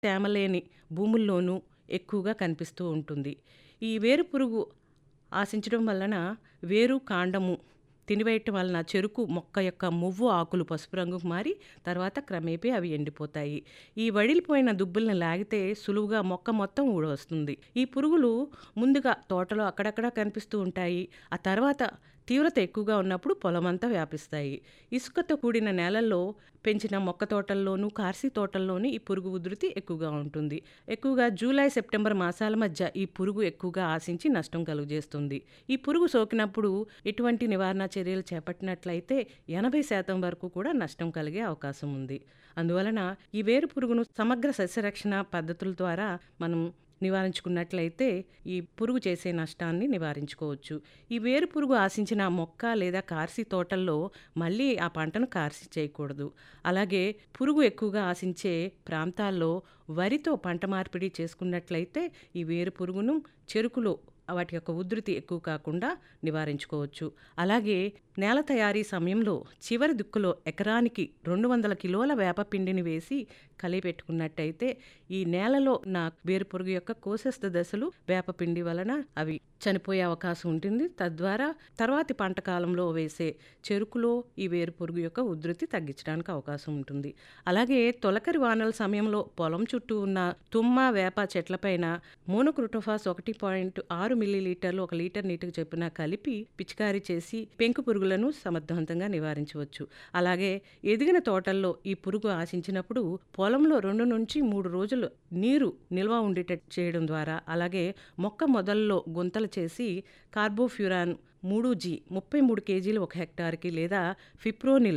తేమ లేని భూముల్లోనూ ఎక్కువగా కనిపిస్తూ ఉంటుంది. ఈ వేరుపురుగు ఆశించడం వలన వేరు, కాండము తినివేయటం వలన చెరుకు మొక్క యొక్క మువ్వు ఆకులు పసుపు రంగుకు మారి తర్వాత క్రమేపీ అవి ఎండిపోతాయి. ఈ వడిలిపోయిన దుబ్బుల్ని లాగితే సులువుగా మొక్క మొత్తం ఊడొస్తుంది. ఈ పురుగులు ముందుగా తోటలో అక్కడక్కడ కనిపిస్తూ ఉంటాయి. ఆ తర్వాత తీవ్రత ఎక్కువగా ఉన్నప్పుడు పొలమంతా వ్యాపిస్తాయి. ఇసుకతో కూడిన నేలల్లో పెంచిన మొక్క తోటల్లోనూ, కార్సి తోటల్లోనూ ఈ పురుగు ఉధృతి ఎక్కువగా ఉంటుంది. ఎక్కువగా జూలై, సెప్టెంబర్ మాసాల మధ్య ఈ పురుగు ఎక్కువగా ఆశించి నష్టం కలుగజేస్తుంది. ఈ పురుగు సోకినప్పుడు ఎటువంటి నివారణ చర్యలు చేపట్టినట్లయితే 80% వరకు కూడా నష్టం కలిగే అవకాశం ఉంది. అందువలన ఈ వేరు పురుగును సమగ్ర సస్యరక్షణ పద్ధతుల ద్వారా మనం నివారించుకున్నట్లయితే ఈ పురుగు చేసే నష్టాన్ని నివారించుకోవచ్చు. ఈ వేరు పురుగు ఆశించిన మొక్క లేదా కార్సి తోటల్లో మళ్ళీ ఆ పంటను కార్సి చేయకూడదు. అలాగే పురుగు ఎక్కువగా ఆశించే ప్రాంతాల్లో వరితో పంట మార్పిడి చేసుకున్నట్లయితే ఈ వేరు పురుగును చెరుకులో వాటి యొక్క ఉధృతి ఎక్కువ కాకుండా నివారించుకోవచ్చు. అలాగే నేల తయారీ సమయంలో చివరి దుక్కులో ఎకరానికి 200 కిలోల వేపపిండిని వేసి కలియపెట్టుకున్నట్టయితే ఈ నేలలో ఉన్న వేరుపురుగు యొక్క కోశస్థ దశలు వేపపిండి వలన అవి చనిపోయే అవకాశం ఉంటుంది. తద్వారా తర్వాతి పంట కాలంలో వేసే చెరుకులో ఈ వేరుపురుగు యొక్క ఉధృతి తగ్గించడానికి అవకాశం ఉంటుంది. అలాగే తొలకరి వానల సమయంలో పొలం చుట్టూ ఉన్న తుమ్మ, వేప చెట్లపైన మోనోక్రోటోఫాస్ 1.6 మిల్లీలీటర్లు ఒక లీటర్ నీటికి చొప్పున కలిపి పిచికారీ చేసి పెంకు పురుగులను సమర్థవంతంగా నివారించవచ్చు. అలాగే ఎదిగిన తోటల్లో ఈ పురుగు ఆశించినప్పుడు పొలంలో 2-3 రోజులు నీరు నిల్వ ఉండేటట్టు చేయడం ద్వారా అలాగే మొక్క మొదల్లో గుంతలు చేసి కార్బోఫ్యూరాన్ 3జీ 33 కేజీలు ఒక హెక్టార్‌కి లేదా ఫిప్రోనిల్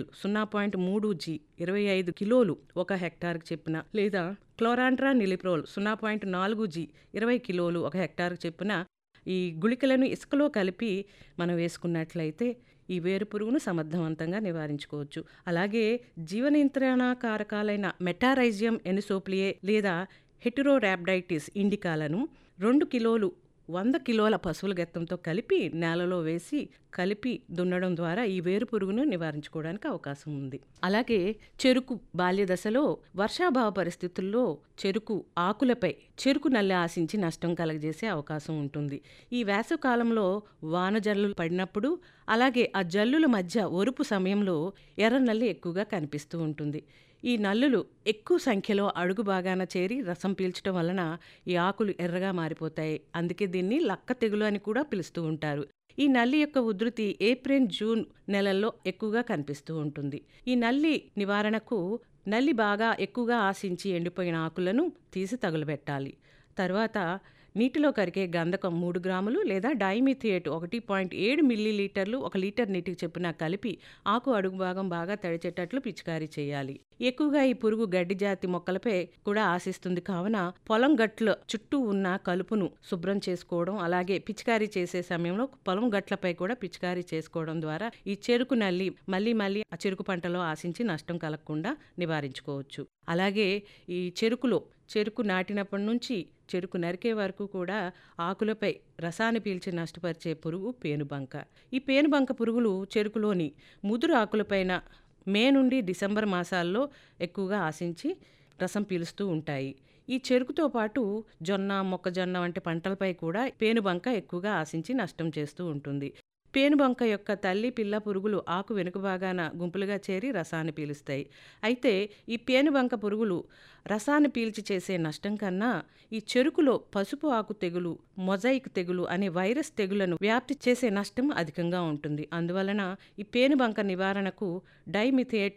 0.3జీ 25 కిలోలు ఒక హెక్టార్‌కి చొప్పున లేదా క్లోరాంట్రానిలిప్రోల్ 0.4జీ 20 కిలోలు ఒక హెక్టార్‌కి చొప్పున ఈ గుళికలను ఇసుకలో కలిపి మనం వేసుకున్నట్లయితే ఈ వేరు పురుగును సమర్థవంతంగా నివారించుకోవచ్చు. అలాగే జీవ నియంత్రణ కారకాలైన మెటారైజియం ఎనిసోప్లియే లేదా హెటెరోరాబ్డైటిస్ ఇండికాలను 2 కిలోలు 100 కిలోల పశువుల గెత్తంతో కలిపి నేలలో వేసి కలిపి దున్నడం ద్వారా ఈ వేరు పురుగును నివారించుకోవడానికి అవకాశం ఉంది. అలాగే చెరుకు బాల్య దశలో వర్షాభావ పరిస్థితుల్లో చెరుకు ఆకులపై చెరుకు నల్లి ఆశించి నష్టం కలుగజేసే అవకాశం ఉంటుంది. ఈ వేసవి కాలంలో వాన జల్లులు పడినప్పుడు అలాగే ఆ జల్లుల మధ్య ఒరుపు సమయంలో ఎర్ర నల్లి ఎక్కువగా కనిపిస్తూ ఉంటుంది. ఈ నల్లులు ఎక్కువ సంఖ్యలో అడుగు భాగాన చేరి రసం పీల్చడం వలన ఈ ఆకులు ఎర్రగా మారిపోతాయి. అందుకే దీన్ని లక్క తెగులు అని కూడా పిలుస్తూ ఉంటారు. ఈ నల్లి యొక్క ఉధృతి ఏప్రిల్, జూన్ నెలల్లో ఎక్కువగా కనిపిస్తూ ఉంటుంది. ఈ నల్లి నివారణకు నల్లి బాగా ఎక్కువగా ఆశించి ఎండిపోయిన ఆకులను తీసి తగులబెట్టాలి. తర్వాత నీటిలో కరిగే గంధకం 3 గ్రాములు లేదా డైమిథియేట్ 1.7 మిల్లీలీటర్లు ఒక లీటర్ నీటికి చొప్పున కలిపి ఆకు అడుగు భాగం బాగా తడిచేటట్లు పిచికారీ చేయాలి. ఎక్కువగా ఈ పురుగు గడ్డి జాతి మొక్కలపై కూడా ఆశిస్తుంది కావున పొలం గట్ల చుట్టూ ఉన్న కలుపును శుభ్రం చేసుకోవడం అలాగే పిచికారీ చేసే సమయంలో పొలం గట్లపై కూడా పిచికారీ చేసుకోవడం ద్వారా ఈ చెరుకు నల్లి మళ్ళీ మళ్ళీ ఆ చెరుకు పంటలో ఆశించి నష్టం కలగకుండా నివారించుకోవచ్చు. అలాగే ఈ చెరుకులో చెరుకు నాటినప్పటి నుంచి చెరుకు నరికే వరకు కూడా ఆకులపై రసాన్ని పీల్చి నష్టపరిచే పురుగు పేనుబంక. ఈ పేనుబంక పురుగులు చెరుకులోని ముదురు ఆకులపైన మే నుండి డిసెంబర్ మాసాల్లో ఎక్కువగా ఆశించి రసం పీలుస్తూ ఉంటాయి. ఈ చెరుకుతో పాటు జొన్న, మొక్కజొన్న వంటి పంటలపై కూడా పేనుబంక ఎక్కువగా ఆశించి నష్టం చేస్తూ ఉంటుంది. పేనుబంక యొక్క తల్లి, పిల్ల పురుగులు ఆకు వెనుక భాగాన గుంపులుగా చేరి రసాన్ని పీలుస్తాయి. అయితే ఈ పేనుబంక పురుగులు రసాన్ని పీల్చి చేసే నష్టం కన్నా ఈ చెరుకులో పసుపు ఆకు తెగులు, మొజాయిక్ తెగులు అనే వైరస్ తెగుళ్లను వ్యాప్తి చేసే నష్టం అధికంగా ఉంటుంది. అందువలన ఈ పేనుబంక నివారణకు డైమిథియేట్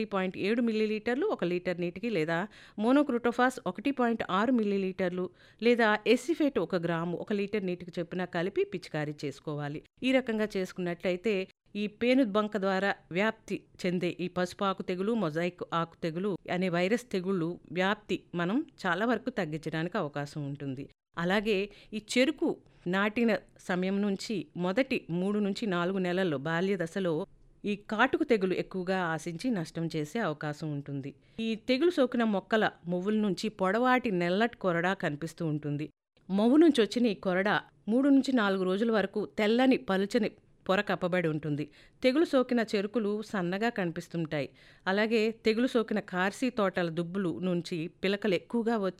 1.7 మిల్లీలీటర్లు ఒక లీటర్ నీటికి లేదా మోనోక్రోటోఫాస్ 1.6 మిల్లీలీటర్లు లేదా ఎసిఫేట్ 1 గ్రాము ఒక లీటర్ నీటికి చొప్పున కలిపి పిచికారీ చేసుకోవాలి. ఈ రకంగా చేసుకున్నట్లయితే ఈ పేనుబంక ద్వారా వ్యాప్తి చెందే ఈ పసుపు ఆకు తెగులు, మొజాయిక్ ఆకు తెగులు అనే వైరస్ తెగుళ్లు వ్యాప్తి మనం చాలా వరకు తగ్గించడానికి అవకాశం ఉంటుంది. అలాగే ఈ చెరుకు నాటిన సమయం నుంచి మొదటి 3-4 నెలల్లో బాల్య దశలో ఈ కాటుక తెగులు ఎక్కువగా ఆశించి నష్టం చేసే అవకాశం ఉంటుంది. ఈ తెగులు సోకిన మొక్కల మొవ్వుల నుంచి పొడవాటి నల్లటి కొరడ కనిపిస్తూ ఉంటుంది. మొవ్వు నుంచి వచ్చిన ఈ కొరడ 3-4 రోజుల వరకు తెల్లని పలుచని పొర కప్పబడి ఉంటుంది. తెగులు సోకిన చెరుకులు సన్నగా కనిపిస్తుంటాయి. అలాగే తెగులు సోకిన కార్సి తోటల దుబ్బులు నుంచి పిలకలు ఎక్కువగా వచ్చి